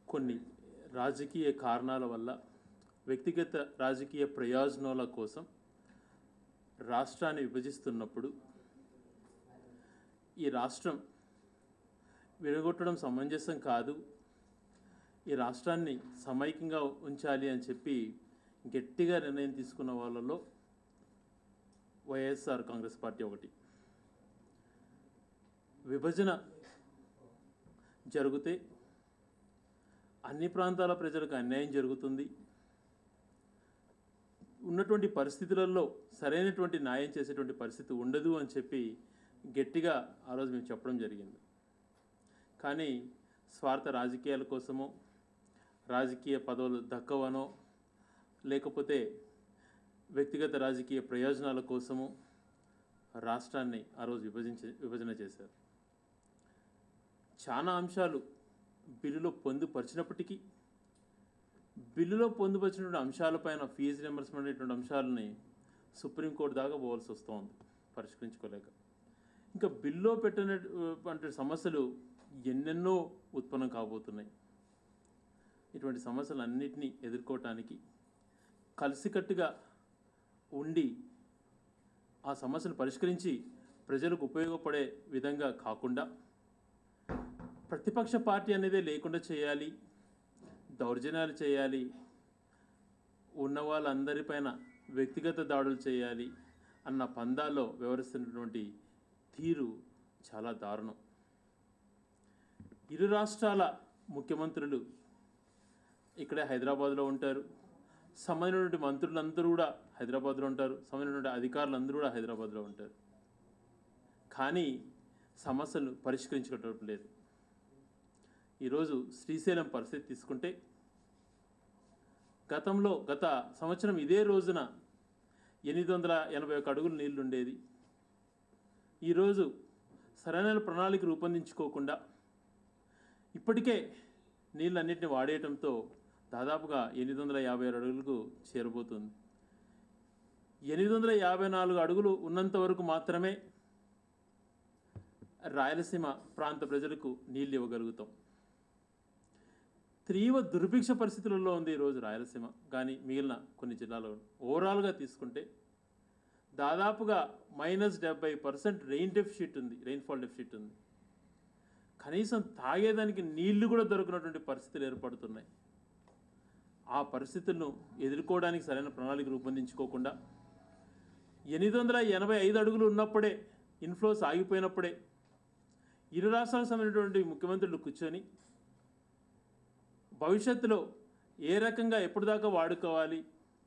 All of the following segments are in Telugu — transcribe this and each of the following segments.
కొన్ని రాజకీయ కారణాల వల్ల వ్యక్తిగత రాజకీయ ప్రయోజనాల కోసం రాష్ట్రాన్ని విభజిస్తున్నప్పుడు ఈ రాష్ట్రం విడగొట్టడం సమంజసం కాదు ఈ రాష్ట్రాన్ని సమైక్యంగా ఉంచాలి అని చెప్పి గట్టిగా నిర్ణయం తీసుకున్న వాళ్ళలో వైఎస్ఆర్ కాంగ్రెస్ పార్టీ ఒకటి విభజన జరిగితే అన్ని ప్రాంతాల ప్రజలకు అన్యాయం జరుగుతుంది ఉన్నటువంటి పరిస్థితులలో సరైనటువంటి న్యాయం చేసేటువంటి పరిస్థితి ఉండదు అని చెప్పి గట్టిగా ఆ రోజు మేము చెప్పడం జరిగింది కానీ స్వార్థ రాజకీయాల కోసమో రాజకీయ పదవులు దక్కవనో లేకపోతే వ్యక్తిగత రాజకీయ ప్రయోజనాల కోసము రాష్ట్రాన్ని ఆ రోజు విభజించే విభజన చేశారు చాలా అంశాలు బిల్లులో పొందుపరిచినప్పటికీ బిల్లులో పొందుపరిచినటువంటి అంశాలపైన ఫీజు రియంబర్స్మెంట్ అనేటువంటి అంశాలని సుప్రీంకోర్టు దాకా పోవాల్సి వస్తోంది పరిష్కరించుకోలేక ఇంకా బిల్లో పెట్టిన అంటే సమస్యలు ఎన్నెన్నో ఉత్పన్నం కాబోతున్నాయి ఇటువంటి సమస్యలన్నింటినీ ఎదుర్కోవటానికి కలిసికట్టుగా ఉండి ఆ సమస్యను పరిష్కరించి ప్రజలకు ఉపయోగపడే విధంగా కాకుండా ప్రతిపక్ష పార్టీ అనేదే లేకుండా చేయాలి దౌర్జన్యాలు చేయాలి ఉన్న వాళ్ళందరిపైన వ్యక్తిగత దాడులు చేయాలి అన్న పందాల్లో వ్యవహరిస్తున్నటువంటి తీరు చాలా దారుణం ఇరు రాష్ట్రాల ముఖ్యమంత్రులు ఇక్కడే హైదరాబాద్లో ఉంటారు సంబంధించినటువంటి మంత్రులందరూ కూడా హైదరాబాద్లో ఉంటారు సంబంధించినటువంటి అధికారులందరూ కూడా హైదరాబాద్లో ఉంటారు కానీ సమస్యలు పరిష్కరించుకోవటం లేదు ఈరోజు శ్రీశైలం పరిస్థితి తీసుకుంటే గతంలో గత సంవత్సరం ఇదే రోజున ఎనిమిది వందల ఎనభై ఒక అడుగులు నీళ్లు ఉండేది ఈరోజు సరైన ప్రణాళిక రూపొందించుకోకుండా ఇప్పటికే నీళ్ళన్నింటిని వాడేయటంతో దాదాపుగా ఎనిమిది వందల యాభై ఆరు అడుగులకు చేరబోతుంది ఎనిమిది వందల యాభై నాలుగు అడుగులు ఉన్నంత వరకు మాత్రమే రాయలసీమ ప్రాంత ప్రజలకు నీళ్ళు ఇవ్వగలుగుతాం తీవ్ర దుర్భిక్ష పరిస్థితులలో ఉంది ఈరోజు రాయలసీమ కానీ మిగిలిన కొన్ని జిల్లాలో ఓవరాల్గా తీసుకుంటే దాదాపుగా మైనస్ డెబ్బై పర్సెంట్ రెయిన్ డెఫిషిట్ ఉంది రెయిన్ఫాల్ డెఫిషిట్ ఉంది కనీసం తాగేదానికి నీళ్లు కూడా దొరకనటువంటి పరిస్థితులు ఏర్పడుతున్నాయి ఆ పరిస్థితులను ఎదుర్కోవడానికి సరైన ప్రణాళిక రూపొందించుకోకుండా ఎనిమిది వందల ఎనభై ఐదు అడుగులు ఉన్నప్పుడే ఇన్ఫ్లోస్ ఆగిపోయినప్పుడే ఇరు రాష్ట్రాలకు సంబంధించినటువంటి ముఖ్యమంత్రులు కూర్చొని భవిష్యత్తులో ఏ రకంగా ఎప్పటిదాకా వాడుకోవాలి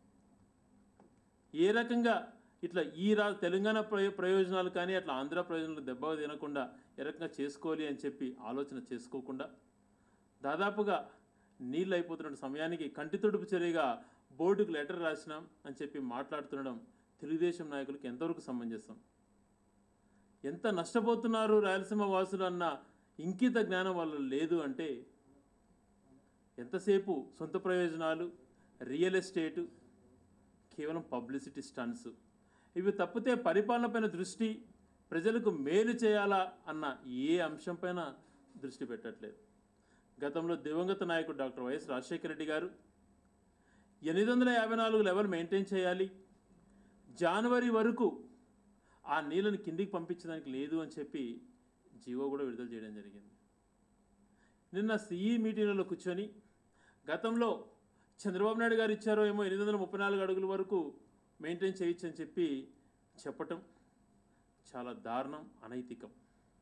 ఏ రకంగా ఇట్లా ఈ రా తెలంగాణ ప్రయో ప్రయోజనాలు కానీ అట్లా ఆంధ్ర ప్రయోజనాలు దెబ్బ తినకుండా ఏ రకంగా చేసుకోవాలి అని చెప్పి ఆలోచన చేసుకోకుండా దాదాపుగా నీళ్ళు అయిపోతున్న సమయానికి కంటి తుడుపు చర్యగా బోర్డుకు లెటర్ రాసినాం అని చెప్పి మాట్లాడుతుండడం తెలుగుదేశం నాయకులకు ఎంతవరకు సమంజసం ఎంత నష్టపోతున్నారు రాయలసీమ వాసులు అన్న ఇంకిత జ్ఞానం వాళ్ళలో లేదు అంటే ఎంతసేపు సొంత ప్రయోజనాలు రియల్ ఎస్టేటు కేవలం పబ్లిసిటీ స్టంట్స్ ఇవి తప్పితే పరిపాలనపైన దృష్టి ప్రజలకు మేలు చేయాలా అన్న ఏ అంశంపైన దృష్టి పెట్టట్లేదు గతంలో దివంగత నాయకుడు డాక్టర్ వైఎస్ రాజశేఖర రెడ్డి గారు ఎనిమిది వందల యాభై నాలుగు లెవెల్ మెయింటైన్ చేయాలి జనవరి వరకు ఆ నీళ్ళని కిందికి పంపించడానికి లేదు అని చెప్పి జీవో కూడా విడుదల చేయడం జరిగింది నిన్న సిఈ మీటింగ్లలో కూర్చొని గతంలో చంద్రబాబు నాయుడు గారు ఇచ్చారో ఏమో ఎనిమిది వందల ముప్పై నాలుగు అడుగుల వరకు మెయింటైన్ చేయొచ్చు అని చెప్పి చెప్పటం చాలా దారుణం అనైతికం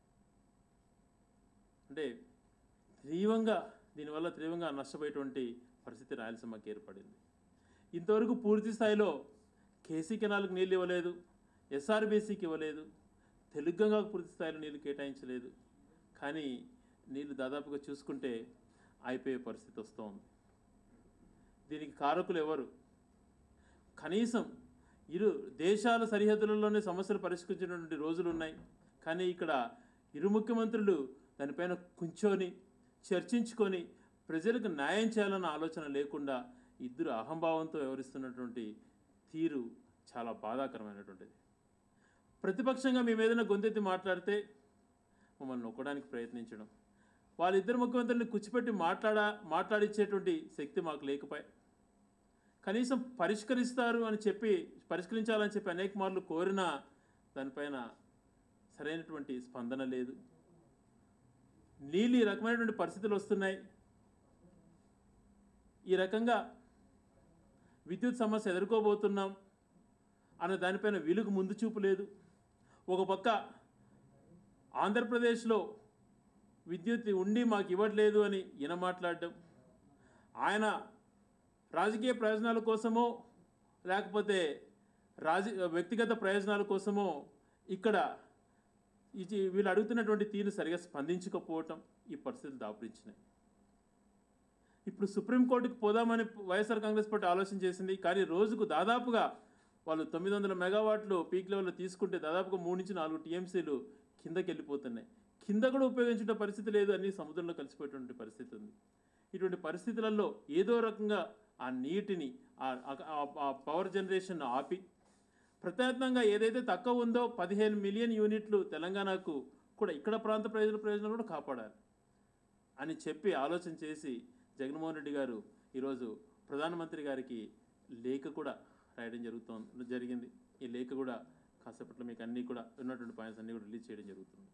అంటే తీవ్రంగా దీనివల్ల తీవ్రంగా నష్టపోయేటువంటి పరిస్థితి రాయలసీమకి ఏర్పడింది ఇంతవరకు పూర్తి స్థాయిలో కేసీ కెనాల్కి నీళ్ళు ఇవ్వలేదు ఎస్ఆర్బీసీకి ఇవ్వలేదు తెలుగంగా పూర్తి స్థాయిలో నీళ్లు కేటాయించలేదు కానీ నీళ్లు దాదాపుగా చూసుకుంటే అయిపోయే పరిస్థితి వస్తోంది దీనికి కారకులు ఎవరు కనీసం ఇరు దేశాల సరిహద్దులలోనే సమస్యలు పరిష్కరించినటువంటి రోజులు ఉన్నాయి కానీ ఇక్కడ ఇరు ముఖ్యమంత్రులు దానిపైన కూర్చొని చర్చించుకొని ప్రజలకు న్యాయం చేయాలన్న ఆలోచన లేకుండా ఇద్దరు అహంభావంతో వ్యవహరిస్తున్నటువంటి తీరు చాలా బాధాకరమైనటువంటిది ప్రతిపక్షంగా మేము ఏదైనా గొంతెత్తి మాట్లాడితే మమ్మల్ని నొక్కడానికి ప్రయత్నించడం వాళ్ళిద్దరు ముఖ్యమంత్రుల్ని కూర్చిపెట్టి మాట్లాడా మాట్లాడించేటువంటి శక్తి మాకు లేకపోయి కనీసం పరిష్కరిస్తారు అని చెప్పి పరిష్కరించాలని చెప్పి అనేక మార్లు కోరినా దానిపైన సరైనటువంటి స్పందన లేదు నీళ్ళు ఈ రకమైనటువంటి పరిస్థితులు వస్తున్నాయి ఈ రకంగా విద్యుత్ సమస్య ఎదుర్కోబోతున్నాం అన్న దానిపైన వెలుగు ముందు చూపు లేదు ఒక పక్క ఆంధ్రప్రదేశ్లో విద్యుత్ ఉండి మాకు ఇవ్వట్లేదు అని ఈయన మాట్లాడడం ఆయన రాజకీయ ప్రయోజనాల కోసమో లేకపోతే రాజ వ్యక్తిగత ప్రయోజనాల కోసమో ఇక్కడ ఇది వీళ్ళు అడుగుతున్నటువంటి తీరు సరిగా స్పందించకపోవటం ఈ పరిస్థితులు దాపురించినాయి ఇప్పుడు సుప్రీంకోర్టుకు పోదామని వైఎస్ఆర్ కాంగ్రెస్ పార్టీ ఆలోచన చేసింది కానీ రోజుకు దాదాపుగా వాళ్ళు తొమ్మిది వందల మెగావాట్లు పీక్ లెవెల్లో తీసుకుంటే దాదాపుగా మూడు నుంచి నాలుగు టీఎంసీలు కిందకి వెళ్ళిపోతున్నాయి కింద కూడా ఉపయోగించుకునే పరిస్థితి లేదు అన్ని సముద్రంలో కలిసిపోయేటువంటి పరిస్థితి ఉంది ఇటువంటి పరిస్థితులలో ఏదో రకంగా ఆ నీటిని ఆ- ఆ- ఆ పవర్ జనరేషన్ ఆపి ప్రత్యేకంగా ఏదైతే తక్కువ ఉందో పదిహేను మిలియన్ యూనిట్లు తెలంగాణకు కూడా ఇక్కడ ప్రాంత ప్రజల ప్రయోజనాలు కూడా కాపాడాలి అని చెప్పి ఆలోచన చేసి జగన్మోహన్ రెడ్డి గారు ఈరోజు ప్రధానమంత్రి గారికి లేఖ కూడా రాయడం జరుగుతోంది జరిగింది ఈ లేఖ కూడా కాసేపట్లో మీకు అన్నీ కూడా ఉన్నటువంటి పాయింట్స్ అన్నీ కూడా రిలీజ్ చేయడం జరుగుతుంది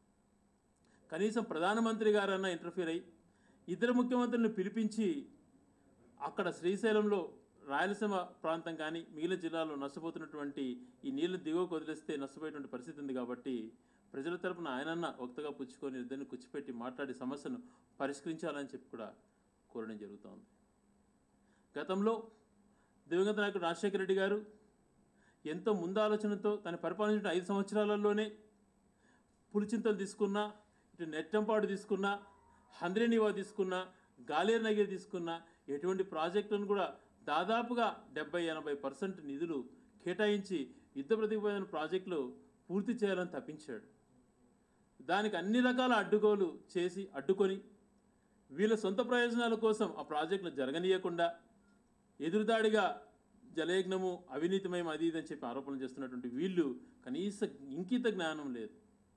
కనీసం ప్రధానమంత్రి గారన్నా ఇంటర్ఫీర్ అయ్యి ఇద్దరు ముఖ్యమంత్రులను పిలిపించి అక్కడ శ్రీశైలంలో రాయలసీమ ప్రాంతం కానీ మిగిలిన జిల్లాలో నష్టపోతున్నటువంటి ఈ నీళ్లు దిగువకు వదిలేస్తే నష్టపోయేటువంటి పరిస్థితి ఉంది కాబట్టి ప్రజల తరపున ఆయనన్న వక్తగా పుచ్చుకొని ఇద్దరిని కూర్చిపెట్టి మాట్లాడి సమస్యను పరిష్కరించాలని చెప్పి కూడా కోరడం జరుగుతోంది గతంలో దివంగత నాయకుడు రాజశేఖర రెడ్డి గారు ఎంతో ముందు ఆలోచనతో తన పరిపాలించిన ఐదు సంవత్సరాలలోనే పులిచింతలు తీసుకున్నా ఇటు నెట్టంపాడు తీసుకున్నా హంద్రేనివా తీసుకున్నా గాలేరు నగిరి తీసుకున్నా ఎటువంటి ప్రాజెక్టులను కూడా దాదాపుగా డెబ్బై ఎనభై పర్సెంట్ నిధులు కేటాయించి యుద్ధ ప్రతిపాదన ప్రాజెక్టులు పూర్తి చేయాలని తప్పించాడు దానికి అన్ని రకాల అడ్డుగోలు చేసి అడ్డుకొని వీళ్ళ సొంత ప్రయోజనాల కోసం ఆ ప్రాజెక్టులు జరగనీయకుండా ఎదురుదాడిగా జలయజ్ఞము అవినీతిమయం అది ఇది అని చెప్పి ఆరోపణలు చేస్తున్నటువంటి వీళ్ళు కనీస ఇంకిత జ్ఞానం లేదు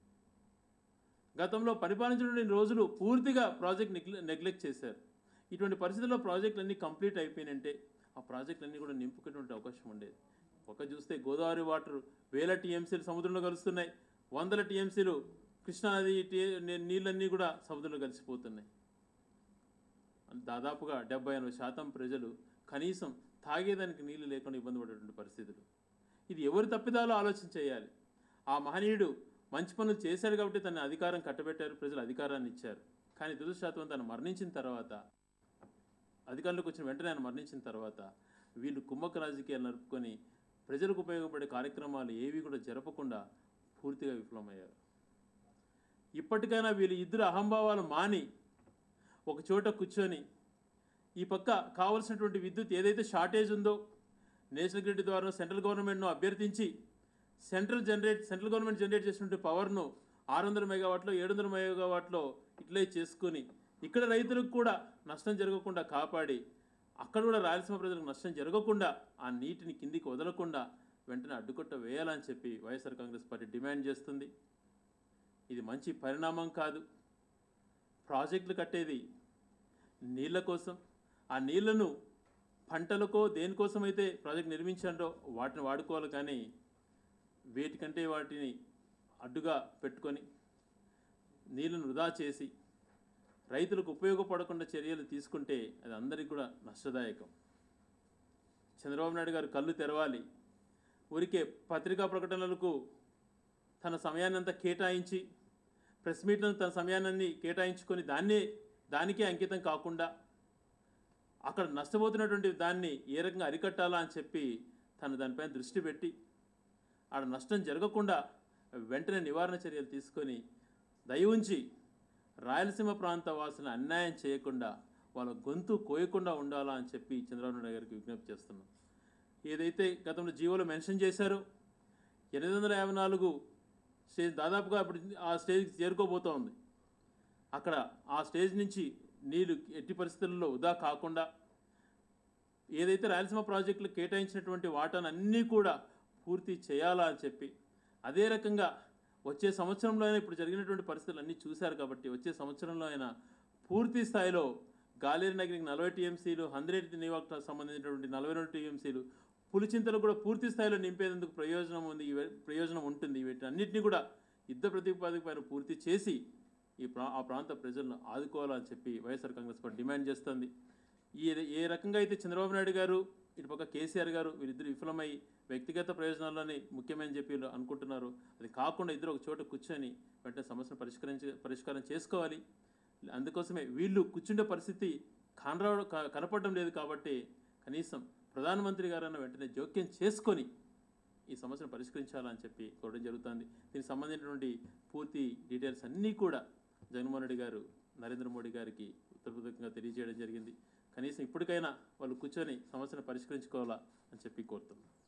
గతంలో పరిపాలించినటువంటి రోజులు పూర్తిగా ప్రాజెక్ట్ నెగ్లె నెగ్లెక్ట్ చేశారు ఇటువంటి పరిస్థితుల్లో ప్రాజెక్టులు అన్నీ కంప్లీట్ అయిపోయినంటే ఆ ప్రాజెక్టులన్నీ కూడా నింపుకునేటువంటి అవకాశం ఉండేది ఒక చూస్తే గోదావరి వాటర్ వేల టీఎంసీలు సముద్రంలో కలుస్తున్నాయి వందల టీఎంసీలు కృష్ణానది టీ నీ- నీళ్ళన్నీ కూడా సముద్రంలో కలిసిపోతున్నాయి దాదాపుగా డెబ్బై ఎనభై శాతం ప్రజలు కనీసం తాగేదానికి నీళ్లు లేకుండా ఇబ్బంది పడేటువంటి పరిస్థితులు ఇది ఎవరి తప్పిదాలో ఆలోచన చేయాలి ఆ మహనీయుడు మంచి పనులు చేశాడు కాబట్టి తన అధికారం కట్టబెట్టారు ప్రజలు అధికారాన్ని ఇచ్చారు కానీ దురదృష్టం తను మరణించిన తర్వాత అధికారంలోకి వచ్చిన వెంటనే ఆయన మరణించిన తర్వాత వీళ్ళు కుమ్మక్క రాజకీయాలు నడుపుకొని ప్రజలకు ఉపయోగపడే కార్యక్రమాలు ఏవి కూడా జరపకుండా పూర్తిగా విఫలమయ్యారు ఇప్పటికైనా వీళ్ళు ఇద్దరు అహంభావాలు మాని ఒక చోట కూర్చొని ఈ పక్క కావలసినటువంటి విద్యుత్ ఏదైతే షార్టేజ్ ఉందో నేషనల్ గ్రిడ్ ద్వారా సెంట్రల్ గవర్నమెంట్ను అభ్యర్థించి central generate central government generate చేసినటువంటి పవర్ను ఆరు వందల మెగావాట్లో ఏడు వందల మెగావాట్లో ఇట్లే చేసుకుని ఇక్కడ రైతులకు కూడా నష్టం జరగకుండా కాపాడి అక్కడ కూడా రాయలసీమ ప్రజలకు నష్టం జరగకుండా ఆ నీటిని కిందికి వదలకుండా వెంటనే అడ్డుకొట్ట వేయాలని చెప్పి వైఎస్ఆర్ కాంగ్రెస్ పార్టీ డిమాండ్ చేస్తుంది ఇది మంచి పరిణామం కాదు ప్రాజెక్టులు కట్టేది నీళ్ళ కోసం ఆ నీళ్లను పంటలకో దేనికోసమైతే ప్రాజెక్ట్ నిర్మించారో వాటిని వాడుకోవాలి కానీ వేటికంటే వాటిని అడ్డుగా పెట్టుకొని నీళ్ళను వృధా చేసి రైతులకు ఉపయోగపడకుండా చర్యలు తీసుకుంటే అది అందరికీ కూడా నష్టదాయకం చంద్రబాబు నాయుడు గారు కళ్ళు తెరవాలి ఊరికే పత్రికా ప్రకటనలకు తన సమయాన్ని అంతా కేటాయించి ప్రెస్ మీట్లను తన సమయాన్ని కేటాయించుకొని దాన్నే దానికే అంకితం కాకుండా అక్కడ నష్టపోతున్నటువంటి దాన్ని ఏ రకంగా అరికట్టాలా అని చెప్పి తను దానిపైన దృష్టి పెట్టి ఆడ నష్టం జరగకుండా వెంటనే నివారణ చర్యలు తీసుకొని దయ ఉంచి రాయలసీమ ప్రాంత వాసులను అన్యాయం చేయకుండా వాళ్ళ గొంతు కోయకుండా ఉండాలా అని చెప్పి చంద్రబాబు నాయుడు గారికి విజ్ఞప్తి చేస్తున్నాం ఏదైతే గతంలో జీవోలో మెన్షన్ చేశారో ఎనిమిది వందల యాభై నాలుగు స్టేజ్ దాదాపుగా ఇప్పుడు ఆ స్టేజ్కి చేరుకోబోతూ ఉంది అక్కడ ఆ స్టేజ్ నుంచి నీళ్లు ఎట్టి పరిస్థితుల్లో వృధా కాకుండా ఏదైతే రాయలసీమ ప్రాజెక్టులు కేటాయించినటువంటి వాటాను అన్నీ కూడా పూర్తి చేయాలా అని చెప్పి అదే రకంగా వచ్చే సంవత్సరంలో అయినా ఇప్పుడు జరిగినటువంటి పరిస్థితులు అన్నీ చూశారు కాబట్టి వచ్చే సంవత్సరంలో అయినా పూర్తి స్థాయిలో గాలేరు నగరికి నలభై టీఎంసీలు హండ్రెడ్ నివాక్ సంబంధించినటువంటి నలభై రెండు టీఎంసీలు పులిచింతలు కూడా పూర్తి స్థాయిలో నింపేందుకు ప్రయోజనం ఉంది ఇవి- ప్రయోజనం ఉంటుంది వీటన్నిటిని కూడా యుద్ధ ప్రతిపాదిక పైన పూర్తి చేసి ఈ ప్రా ఆ ప్రాంత ప్రజలను ఆదుకోవాలని చెప్పి వైఎస్ఆర్ కాంగ్రెస్ పార్టీ డిమాండ్ చేస్తుంది ఈ ఏ రకంగా అయితే చంద్రబాబు నాయుడు గారు ఇటుపక్క కేసీఆర్ గారు వీరిద్దరు విఫలమై వ్యక్తిగత ప్రయోజనాలని ముఖ్యమని చెప్పి వీళ్ళు అనుకుంటున్నారు అది కాకుండా ఇద్దరు ఒక చోట కూర్చొని వెంటనే సమస్యను పరిష్కరించి పరిష్కారం చేసుకోవాలి అందుకోసమే వీళ్ళు కూర్చుండే పరిస్థితి కానరావడం క- కనపడడం లేదు కాబట్టి కనీసం ప్రధానమంత్రి గారన్న వెంటనే జోక్యం చేసుకొని ఈ సమస్యను పరిష్కరించాలని చెప్పి కోరడం జరుగుతుంది దీనికి సంబంధించినటువంటి పూర్తి డీటెయిల్స్ అన్నీ కూడా జగన్మోహన్ రెడ్డి గారు నరేంద్ర మోడీ గారికి ఉత్తరప్రదేశంగా తెలియజేయడం జరిగింది కనీసం ఇప్పటికైనా వాళ్ళు కూర్చొని సమస్యను పరిష్కరించుకోవాలా అని చెప్పి కోరుతున్నాం